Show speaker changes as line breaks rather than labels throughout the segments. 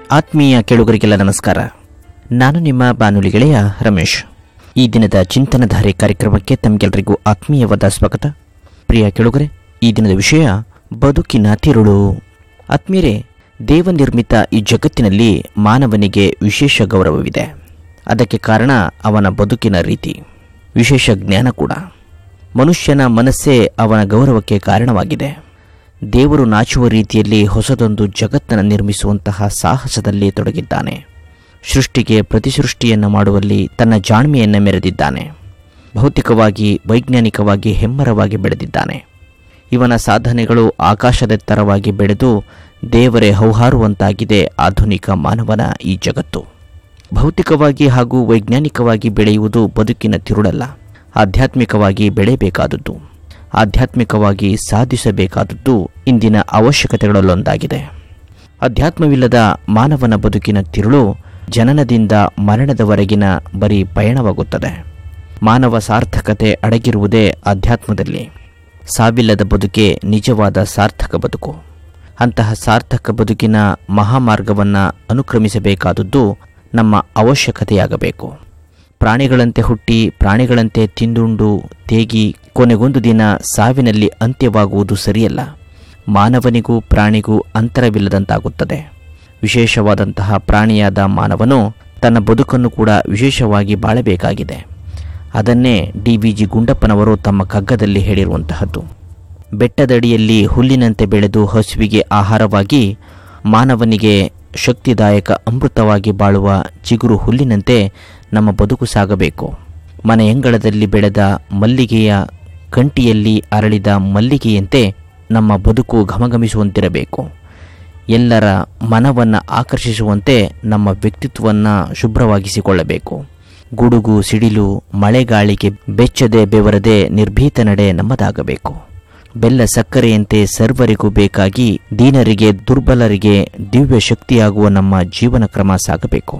ಆತ್ಮೀಯ ಕೇಳುಗರಿಗೆಲ್ಲ ನಮಸ್ಕಾರ ನಾನು ನಿಮ್ಮ ಬಾನುಲಿ ಗೆಳೆಯ ರಮೇಶ್ ಈ ದಿನದ ಚಿಂತನಧಾರೆ ಕಾರ್ಯಕ್ರಮಕ್ಕೆ ತಮಗೆಲ್ಲರಿಗೂ ಆತ್ಮೀಯವಾದ ಸ್ವಾಗತ ಪ್ರಿಯ ಕೇಳುಗರೆ ಈ ದಿನದ ವಿಷಯ ಬದುಕಿನ ತಿರುಳು ಆತ್ಮೀಯರೇ ದೇವನಿರ್ಮಿತ ಈ ಜಗತ್ತಿನಲ್ಲಿ ಮಾನವನಿಗೆ ವಿಶೇಷ ಗೌರವವಿದೆ ಅದಕ್ಕೆ ಕಾರಣ ಅವನ ಬದುಕಿನ ರೀತಿ ವಿಶೇಷ ಜ್ಞಾನ ಕೂಡ ಮನುಷ್ಯನ ಮನಸ್ಸೇ ಅವನ ಗೌರವಕ್ಕೆ ಕಾರಣವಾಗಿದೆ ದೇವರು ನಾಚುವ ರೀತಿಯಲ್ಲಿ ಹೊಸದೊಂದು ಜಗತ್ತನ್ನು ನಿರ್ಮಿಸುವಂತಹ ಸಾಹಸದಲ್ಲಿ ತೊಡಗಿದ್ದಾನೆ ಸೃಷ್ಟಿಗೆ ಪ್ರತಿಸೃಷ್ಟಿಯನ್ನು ಮಾಡುವಲ್ಲಿ ತನ್ನ ಜಾಣ್ಮೆಯನ್ನು ಮೆರೆದಿದ್ದಾನೆ ಭೌತಿಕವಾಗಿ ವೈಜ್ಞಾನಿಕವಾಗಿ ಹೆಮ್ಮರವಾಗಿ ಬೆಳೆದಿದ್ದಾನೆ ಇವನ ಸಾಧನೆಗಳು ಆಕಾಶದೆತ್ತರವಾಗಿ ಬೆಳೆದು ದೇವರೇ ಹೌಹಾರುವಂತಾಗಿದೆ ಆಧುನಿಕ ಮಾನವನ ಈ ಜಗತ್ತು ಭೌತಿಕವಾಗಿ ಹಾಗೂ ವೈಜ್ಞಾನಿಕವಾಗಿ ಬೆಳೆಯುವುದು ಬದುಕಿನ ತಿರುಳಲ್ಲ ಆಧ್ಯಾತ್ಮಿಕವಾಗಿ ಬೆಳೆಯಬೇಕಾದದ್ದು ಆಧ್ಯಾತ್ಮಿಕವಾಗಿ ಸಾಧಿಸಬೇಕಾದದ್ದು ಇಂದಿನ ಅವಶ್ಯಕತೆಗಳಲ್ಲೊಂದಾಗಿದೆ ಅಧ್ಯಾತ್ಮವಿಲ್ಲದ ಮಾನವನ ಬದುಕಿನ ತಿರುಳು ಜನನದಿಂದ ಮರಣದವರೆಗಿನ ಬರೀ ಪಯಣವಾಗುತ್ತದೆ ಮಾನವ ಸಾರ್ಥಕತೆ ಅಡಗಿರುವುದೇ ಅಧ್ಯಾತ್ಮದಲ್ಲಿ ಸಾವಿಲ್ಲದ ಬದುಕೆ ನಿಜವಾದ ಸಾರ್ಥಕ ಬದುಕು ಅಂತಹ ಸಾರ್ಥಕ ಬದುಕಿನ ಮಹಾಮಾರ್ಗವನ್ನು ಅನುಕ್ರಮಿಸಬೇಕಾದದ್ದು ನಮ್ಮ ಅವಶ್ಯಕತೆಯಾಗಬೇಕು ಪ್ರಾಣಿಗಳಂತೆ ಹುಟ್ಟಿ ಪ್ರಾಣಿಗಳಂತೆ ತಿಂದುಂಡು ತೇಗಿ ಕೊನೆಗೊಂದು ದಿನ ಸಾವಿನಲ್ಲಿ ಅಂತ್ಯವಾಗುವುದು ಸರಿಯಲ್ಲ ಮಾನವನಿಗೂ ಪ್ರಾಣಿಗೂ ಅಂತರವಿಲ್ಲದಂತಾಗುತ್ತದೆ ವಿಶೇಷವಾದಂತಹ ಪ್ರಾಣಿಯಾದ ಮಾನವನು ತನ್ನ ಬದುಕನ್ನು ಕೂಡ ವಿಶೇಷವಾಗಿ ಬಾಳಬೇಕಾಗಿದೆ ಅದನ್ನೇ ಡಿ ವಿ ಜಿ ಗುಂಡಪ್ಪನವರು ತಮ್ಮ ಕಗ್ಗದಲ್ಲಿ ಹೇಳಿರುವಂತಹದ್ದು ಬೆಟ್ಟದಡಿಯಲ್ಲಿ ಹುಲ್ಲಿನಂತೆ ಬೆಳೆದು ಹಸುವಿಗೆ ಆಹಾರವಾಗಿ ಮಾನವನಿಗೆ ಶಕ್ತಿದಾಯಕ ಅಮೃತವಾಗಿ ಬಾಳುವ ಚಿಗುರು ಹುಲ್ಲಿನಂತೆ ನಮ್ಮ ಬದುಕು ಸಾಗಬೇಕು ಮನೆಯಂಗಳದಲ್ಲಿ ಬೆಳೆದ ಮಲ್ಲಿಗೆಯ ಕಂಟಿಯಲ್ಲಿ ಅರಳಿದ ಮಲ್ಲಿಗೆಯಂತೆ ನಮ್ಮ ಬದುಕು ಘಮಘಮಿಸುವಂತಿರಬೇಕು ಎಲ್ಲರ ಮನವನ್ನು ಆಕರ್ಷಿಸುವಂತೆ ನಮ್ಮ ವ್ಯಕ್ತಿತ್ವವನ್ನು ಶುಭ್ರವಾಗಿಸಿಕೊಳ್ಳಬೇಕು ಗುಡುಗು ಸಿಡಿಲು ಮಳೆಗಾಳಿಗೆ ಬೆಚ್ಚದೆ ಬೆವರದೆ ನಿರ್ಭೀತ ನಡೆ ನಮ್ಮದಾಗಬೇಕು ಬೆಲ್ಲ ಸಕ್ಕರೆಯಂತೆ ಸರ್ವರಿಗೂ ಬೇಕಾಗಿ ದೀನರಿಗೆ ದುರ್ಬಲರಿಗೆ ದಿವ್ಯ ಶಕ್ತಿಯಾಗುವ ನಮ್ಮ ಜೀವನ ಕ್ರಮ ಸಾಗಬೇಕು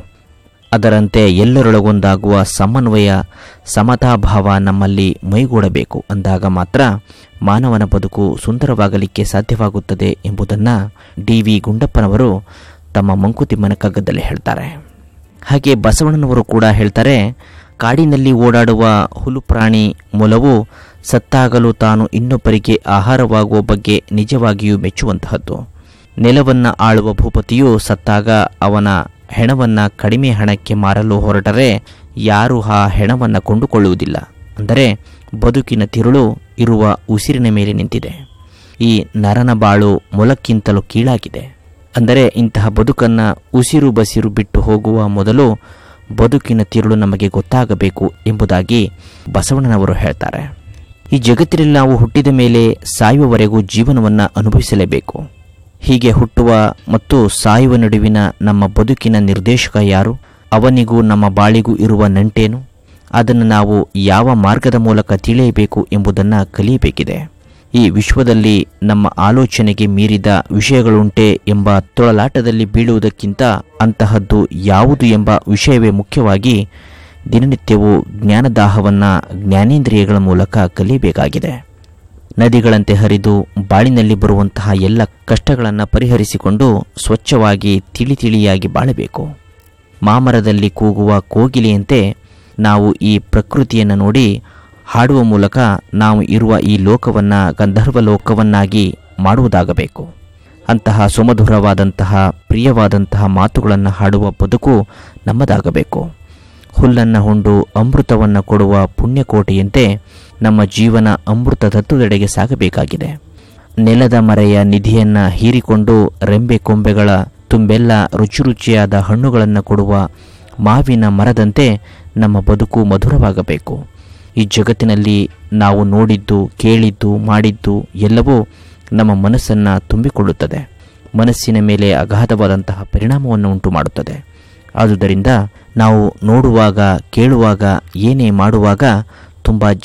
ಅದರಂತೆ ಎಲ್ಲರೊಳಗೊಂದಾಗುವ ಸಮನ್ವಯ ಸಮತಾಭಾವ ನಮ್ಮಲ್ಲಿ ಮೈಗೂಡಬೇಕು ಅಂದಾಗ ಮಾತ್ರ ಮಾನವನ ಬದುಕು ಸುಂದರವಾಗಲಿಕ್ಕೆ ಸಾಧ್ಯವಾಗುತ್ತದೆ ಎಂಬುದನ್ನು ಡಿ ವಿ ಗುಂಡಪ್ಪನವರು ತಮ್ಮ ಮಂಕುತಿಮ್ಮನ ಕಗ್ಗದಲ್ಲಿ ಹೇಳ್ತಾರೆ ಹಾಗೆ ಬಸವಣ್ಣನವರು ಕೂಡ ಹೇಳ್ತಾರೆ ಕಾಡಿನಲ್ಲಿ ಓಡಾಡುವ ಹುಲು ಪ್ರಾಣಿ ಮೊಲವು ಸತ್ತಾಗಲು ತಾನು ಇನ್ನೊಬ್ಬರಿಗೆ ಆಹಾರವಾಗುವ ಬಗ್ಗೆ ನಿಜವಾಗಿಯೂ ಮೆಚ್ಚುವಂತಹದ್ದು ನೆಲವನ್ನು ಆಳುವ ಭೂಪತಿಯು ಸತ್ತಾಗ ಅವನ ಹೆಣವನ್ನು ಕಡಿಮೆ ಹಣಕ್ಕೆ ಮಾರಲು ಹೊರಟರೆ ಯಾರೂ ಆ ಹೆಣವನ್ನು ಕೊಂಡುಕೊಳ್ಳುವುದಿಲ್ಲ ಅಂದರೆ ಬದುಕಿನ ತಿರುಳು ಇರುವ ಉಸಿರಿನ ಮೇಲೆ ನಿಂತಿದೆ ಈ ನರನ ಬಾಳು ಮೊಲಕ್ಕಿಂತಲೂ ಕೀಳಾಗಿದೆ ಅಂದರೆ ಇಂತಹ ಬದುಕನ್ನು ಉಸಿರು ಬಸಿರು ಬಿಟ್ಟು ಹೋಗುವ ಮೊದಲು ಬದುಕಿನ ತಿರುಳು ನಮಗೆ ಗೊತ್ತಾಗಬೇಕು ಎಂಬುದಾಗಿ ಬಸವಣ್ಣನವರು ಹೇಳ್ತಾರೆ ಈ ಜಗತ್ತಿನಲ್ಲಿ ನಾವು ಹುಟ್ಟಿದ ಮೇಲೆ ಸಾಯುವವರೆಗೂ ಜೀವನವನ್ನು ಅನುಭವಿಸಲೇಬೇಕು ಹೀಗೆ ಹುಟ್ಟುವ ಮತ್ತು ಸಾಯುವ ನಡುವಿನ ನಮ್ಮ ಬದುಕಿನ ನಿರ್ದೇಶಕ ಯಾರು ಅವನಿಗೂ ನಮ್ಮ ಬಾಳಿಗೂ ಇರುವ ನಂಟೇನು ಅದನ್ನು ನಾವು ಯಾವ ಮಾರ್ಗದ ಮೂಲಕ ತಿಳಿಯಬೇಕು ಎಂಬುದನ್ನು ಕಲಿಯಬೇಕಿದೆ ಈ ವಿಶ್ವದಲ್ಲಿ ನಮ್ಮ ಆಲೋಚನೆಗೆ ಮೀರಿದ ವಿಷಯಗಳುಂಟೆ ಎಂಬ ತೊಳಲಾಟದಲ್ಲಿ ಬೀಳುವುದಕ್ಕಿಂತ ಅಂತಹದ್ದು ಯಾವುದು ಎಂಬ ವಿಷಯವೇ ಮುಖ್ಯವಾಗಿ ದಿನನಿತ್ಯವೂ ಜ್ಞಾನದಾಹವನ್ನು ಜ್ಞಾನೇಂದ್ರಿಯಗಳ ಮೂಲಕ ಕಲಿಯಬೇಕಾಗಿದೆ ನದಿಗಳಂತೆ ಹರಿದು ಬಾಳಿನಲ್ಲಿ ಬರುವಂತಹ ಎಲ್ಲ ಕಷ್ಟಗಳನ್ನು ಪರಿಹರಿಸಿಕೊಂಡು ಸ್ವಚ್ಛವಾಗಿ ತಿಳಿ ತಿಳಿಯಾಗಿ ಬಾಳಬೇಕು ಮಾಮರದಲ್ಲಿ ಕೂಗುವ ಕೋಗಿಲೆಯಂತೆ ನಾವು ಈ ಪ್ರಕೃತಿಯನ್ನು ನೋಡಿ ಹಾಡುವ ಮೂಲಕ ನಾವು ಇರುವ ಈ ಲೋಕವನ್ನು ಗಂಧರ್ವ ಲೋಕವನ್ನಾಗಿ ಮಾಡುವುದಾಗಬೇಕು ಅಂತಹ ಸುಮಧುರವಾದಂತಹ ಪ್ರಿಯವಾದಂತಹ ಮಾತುಗಳನ್ನು ಹಾಡುವ ಬದುಕು ನಮ್ಮದಾಗಬೇಕು ಹುಲ್ಲನ್ನು ಹೊಂಡು ಅಮೃತವನ್ನು ಕೊಡುವ ಪುಣ್ಯಕೋಟೆಯಂತೆ ನಮ್ಮ ಜೀವನ ಅಮೃತ ತತ್ವದೆಡೆಗೆ ಸಾಗಬೇಕಾಗಿದೆ ನೆಲದ ಮರೆಯ ನಿಧಿಯನ್ನು ಹೀರಿಕೊಂಡು ರೆಂಬೆ ಕೊಂಬೆಗಳ ತುಂಬೆಲ್ಲ ರುಚಿ ರುಚಿಯಾದ ಹಣ್ಣುಗಳನ್ನು ಕೊಡುವ ಮಾವಿನ ಮರದಂತೆ ನಮ್ಮ ಬದುಕು ಮಧುರವಾಗಬೇಕು ಈ ಜಗತ್ತಿನಲ್ಲಿ ನಾವು ನೋಡಿದ್ದು ಕೇಳಿದ್ದು ಮಾಡಿದ್ದು ಎಲ್ಲವೂ ನಮ್ಮ ಮನಸ್ಸನ್ನು ತುಂಬಿಕೊಳ್ಳುತ್ತದೆ ಮನಸ್ಸಿನ ಮೇಲೆ ಅಗಾಧವಾದಂತಹ ಪರಿಣಾಮವನ್ನು ಉಂಟು ಮಾಡುತ್ತದೆ ಆದುದರಿಂದ ನಾವು ನೋಡುವಾಗ ಕೇಳುವಾಗ ಏನೇ ಮಾಡುವಾಗ ತುಂಬ